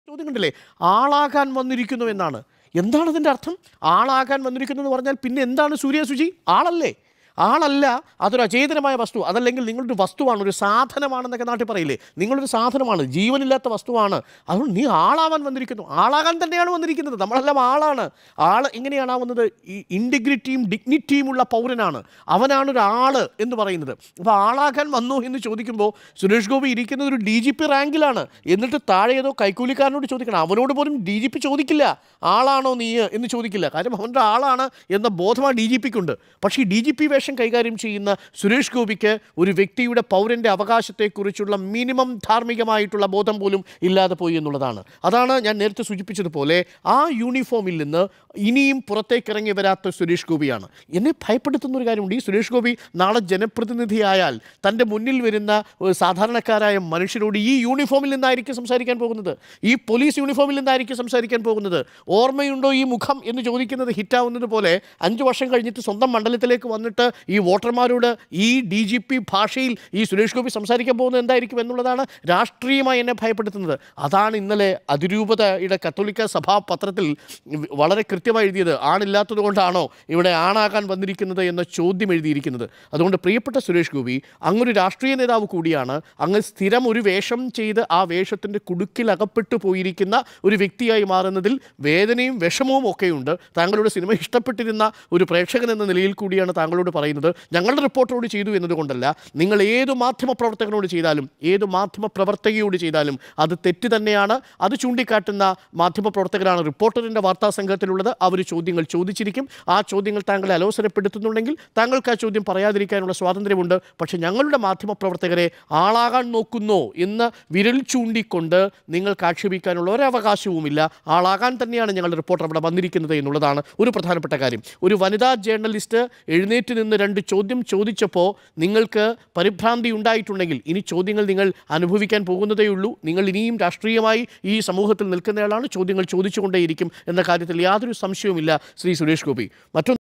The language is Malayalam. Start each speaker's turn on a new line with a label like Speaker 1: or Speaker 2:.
Speaker 1: ചോദ്യം കണ്ടില്ലേ ആളാകാൻ വന്നിരിക്കുന്നു എന്നാണ് എന്താണ് അതിൻ്റെ അർത്ഥം ആളാകാൻ വന്നിരിക്കുന്നു എന്ന് പറഞ്ഞാൽ പിന്നെ എന്താണ് സൂര്യ സുചി ആളല്ലേ ആളല്ല അതൊരു അചേതനമായ വസ്തു അതല്ലെങ്കിൽ നിങ്ങളൊരു വസ്തുവാണ് ഒരു സാധനമാണെന്നൊക്കെ നാട്ടിൽ പറയില്ലേ നിങ്ങളൊരു സാധനമാണ് ജീവനില്ലാത്ത വസ്തുവാണ് അതുകൊണ്ട് നീ ആളാവാൻ വന്നിരിക്കുന്നു ആളാകാൻ തന്നെയാണ് വന്നിരിക്കുന്നത് നമ്മളെല്ലാം ആളാണ് ആൾ എങ്ങനെയാണ് ആവുന്നത് ഈ ഇൻറ്റിഗ്രിറ്റിയും ഡിഗ്നിറ്റിയും ഉള്ള പൗരനാണ് അവനാണ് ഒരു ആള് എന്ന് പറയുന്നത് അപ്പോൾ ആളാകാൻ വന്നു എന്ന് ചോദിക്കുമ്പോൾ സുരേഷ് ഗോപി ഇരിക്കുന്നത് ഒരു ഡി ജി പി റാങ്കിലാണ് എന്നിട്ട് താഴെ ഏതോ കൈക്കൂലിക്കാരനോട് ചോദിക്കണം അവനോട് പോലും ഡി ജി പി ചോദിക്കില്ല ആളാണോ നീ എന്ന് ചോദിക്കില്ല കാര്യം അവൻ്റെ ആളാണ് എന്ന ബോധം ആ ഡി ജി പിക്കുണ്ട് പക്ഷേ ഈ ഡി ജി പി വേഷം കൈകാര്യം ചെയ്യുന്ന സുരേഷ് ഗോപിക്ക് ഒരു വ്യക്തിയുടെ പൗരൻ്റെ അവകാശത്തെക്കുറിച്ചുള്ള മിനിമം ധാർമ്മികമായിട്ടുള്ള ബോധം പോലും ഇല്ലാതെ പോയി എന്നുള്ളതാണ് അതാണ് ഞാൻ നേരത്തെ സൂചിപ്പിച്ചതുപോലെ ആ യൂണിഫോമിൽ നിന്ന് ഇനിയും പുറത്തേക്ക് ഇറങ്ങി വരാത്ത സുരേഷ് ഗോപിയാണ് എന്നെ ഭയപ്പെടുത്തുന്ന ഒരു കാര്യമുണ്ട് ഈ സുരേഷ് ഗോപി നാളെ ജനപ്രതിനിധിയായാൽ തൻ്റെ മുന്നിൽ വരുന്ന ഒരു സാധാരണക്കാരായ മനുഷ്യരോട് ഈ യൂണിഫോമിൽ നിന്നായിരിക്കും സംസാരിക്കാൻ പോകുന്നത് ഈ പോലീസ് യൂണിഫോമിൽ നിന്നായിരിക്കും സംസാരിക്കാൻ പോകുന്നത് ഓർമ്മയുണ്ടോ ഈ മുഖം എന്ന് ചോദിക്കുന്നത് ഹിറ്റാവുന്നത് പോലെ അഞ്ച് വർഷം കഴിഞ്ഞിട്ട് സ്വന്തം മണ്ഡലത്തിലേക്ക് വന്നിട്ട് ഈ വോട്ടർമാരോട് ഈ ഡി ജി പി ഭാഷയിൽ ഈ സുരേഷ് ഗോപി സംസാരിക്കാൻ പോകുന്നത് എന്തായിരിക്കും എന്നുള്ളതാണ് രാഷ്ട്രീയമായി എന്നെ ഭയപ്പെടുത്തുന്നത് അതാണ് ഇന്നലെ അതിരൂപതയുടെ കത്തോലിക്ക സഭാ പത്രത്തിൽ വളരെ കൃത്യമായി എഴുതിയത് ആണില്ലാത്തത് കൊണ്ടാണോ ഇവിടെ ആണാകാൻ വന്നിരിക്കുന്നത് എന്ന ചോദ്യം എഴുതിയിരിക്കുന്നത് അതുകൊണ്ട് പ്രിയപ്പെട്ട സുരേഷ് ഗോപി അങ്ങൊരു രാഷ്ട്രീയ നേതാവ് കൂടിയാണ് അങ്ങ് സ്ഥിരം ഒരു വേഷം ചെയ്ത് ആ വേഷത്തിൻ്റെ കുടുക്കിൽ അകപ്പെട്ടു പോയിരിക്കുന്ന ഒരു വ്യക്തിയായി മാറുന്നതിൽ വേദനയും വിഷമവും ഒക്കെയുണ്ട് താങ്കളുടെ സിനിമ ഇഷ്ടപ്പെട്ടിരുന്ന ഒരു പ്രേക്ഷകൻ എന്ന നിലയിൽ കൂടിയാണ് താങ്കളോട് പറയുന്നത് ഞങ്ങളുടെ റിപ്പോർട്ടറോട് ചെയ്തു എന്നതുകൊണ്ടല്ല നിങ്ങൾ ഏത് മാധ്യമ പ്രവർത്തകനോട് ചെയ്താലും ഏത് മാധ്യമ പ്രവർത്തകയോട് ചെയ്താലും അത് തെറ്റ് തന്നെയാണ് അത് ചൂണ്ടിക്കാട്ടുന്ന മാധ്യമ പ്രവർത്തകരാണ് റിപ്പോർട്ടറിൻ്റെ വാർത്താ സംഘത്തിലുള്ളത് അവർ ചോദ്യങ്ങൾ ചോദിച്ചിരിക്കും ആ ചോദ്യങ്ങൾ താങ്കളെ അലോസരപ്പെടുത്തുന്നുണ്ടെങ്കിൽ താങ്കൾക്ക് ആ ചോദ്യം പറയാതിരിക്കാനുള്ള സ്വാതന്ത്ര്യമുണ്ട് പക്ഷേ ഞങ്ങളുടെ മാധ്യമ പ്രവർത്തകരെ ആളാകാൻ നോക്കുന്നോ എന്ന് വിരൽ ചൂണ്ടിക്കൊണ്ട് നിങ്ങൾക്ക് ആക്ഷേപിക്കാനുള്ള ഒരവകാശവുമില്ല ആളാകാൻ തന്നെയാണ് ഞങ്ങളുടെ റിപ്പോർട്ടർ അവിടെ വന്നിരിക്കുന്നത് എന്നുള്ളതാണ് ഒരു പ്രധാനപ്പെട്ട കാര്യം ഒരു വനിതാ ജേർണലിസ്റ്റ് എഴുന്നേറ്റ് നിന്ന് രണ്ട് ചോദ്യം ചോദിച്ചപ്പോൾ നിങ്ങൾക്ക് പരിഭ്രാന്തി ഉണ്ടായിട്ടുണ്ടെങ്കിൽ ഇനി ചോദ്യങ്ങൾ നിങ്ങൾ അനുഭവിക്കാൻ പോകുന്നതേയുള്ളൂ നിങ്ങൾ ഇനിയും രാഷ്ട്രീയമായി ഈ സമൂഹത്തിൽ നിൽക്കുന്നയാളാണ് ചോദ്യങ്ങൾ ചോദിച്ചുകൊണ്ടേയിരിക്കും എന്ന കാര്യത്തിൽ യാതൊരു സംശയവുമില്ല ശ്രീ സുരേഷ് ഗോപി മറ്റൊന്ന്